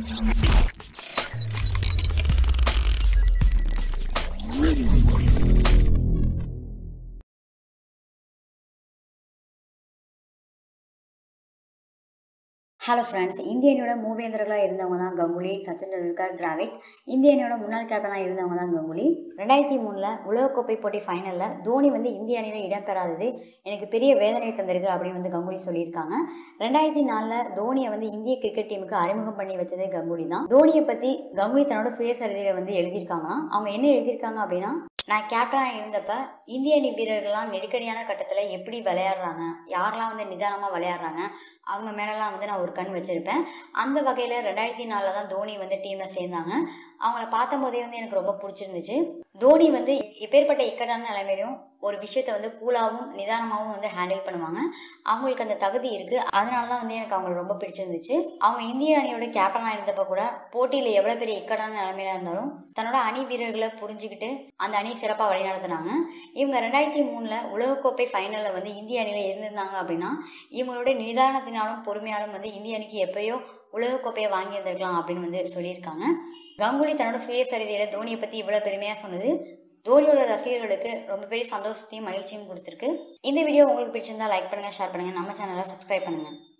hello friends இந்திய அணியோட மூவேந்தர்களாக இருந்தவங்க தான் கங்குலி சச்சின் டெண்டுல்கர் டிராவிட் இந்திய அணியோட முன்னாள் கேப்டனாக இருந்தவங்க தான் கங்குலி ரெண்டாயிரத்தி மூணில் உலகக்கோப்பை போட்டி ஃபைனலில் தோனி வந்து இந்திய அணியில் இடம்பெறாதது எனக்கு பெரிய வேதனை தந்திருக்கு அப்படின்னு வந்து கங்குலி சொல்லியிருக்காங்க ரெண்டாயிரத்தி நாலில் தோனியை வந்து இந்திய கிரிக்கெட் டீமுக்கு அறிமுகம் பண்ணி வச்சதே கங்குலி தான் தோனியை பற்றி கங்குலி தன்னோட சுயசரிதையில் வந்து எழுதியிருக்காங்களாம் அவங்க என்ன எழுதியிருக்காங்க அப்படின்னா நான் கேப்டனாக இருந்தப்ப இந்திய அணி வீரர்கள்லாம் நெருக்கடியான கட்டத்தில் எப்படி விளையாடுறாங்க யாரெல்லாம் வந்து நிதானமாக விளையாடுறாங்க அவங்க மேலெலாம் வந்து நான் ஒரு கண் வச்சுருப்பேன் அந்த வகையில் ரெண்டாயிரத்தி நாலில் தான் தோனி வந்து டீமில் சேர்ந்தாங்க அவங்கள பார்த்தம்போதே வந்து எனக்கு ரொம்ப பிடிச்சிருந்துச்சு தோனி வந்து எப்பேற்பட்ட இக்கட்டான நிலைமையிலும் ஒரு விஷயத்த வந்து கூலாகவும் நிதானமாகவும் வந்து ஹேண்டில் பண்ணுவாங்க அவங்களுக்கு அந்த தகுதி இருக்குது அதனால தான் வந்து எனக்கு அவங்களை ரொம்ப பிடிச்சிருந்துச்சு அவங்க இந்திய அணியோட கேப்டனாக இருந்தப்போ கூட போட்டியில் எவ்வளோ பெரிய இக்கட்டான நிலைமையில இருந்தாலும் தன்னோட அணி வீரர்களை புரிஞ்சுக்கிட்டு அந்த அணி சிறப்பாக வழிநடத்தினாங்க இவங்க ரெண்டாயிரத்தி மூணில் உலகக்கோப்பை ஃபைனலில் வந்து இந்திய அணியில் இருந்திருந்தாங்க அப்படின்னா இவங்களோட நிதானத்தினாலும் பொறுமையாலும் வந்து இந்திய அணிக்கு எப்பயோ உலகக்கோப்பையை வாங்கி வந்திருக்கலாம் அப்படின்னு வந்து சொல்லியிருக்காங்க கங்குலி தன்னோட சுயசரிதையில் தோனியை பற்றி இவ்வளோ பெருமையாக சொன்னது தோனியோட ரசிகர்களுக்கு ரொம்ப பெரிய சந்தோஷத்தையும் மகிழ்ச்சியும் கொடுத்துருக்கு இந்த வீடியோ உங்களுக்கு பிடிச்சிருந்தா லைக் பண்ணுங்கள் ஷேர் பண்ணுங்கள் நம்ம சேனலை சப்ஸ்கிரைப் பண்ணுங்கள்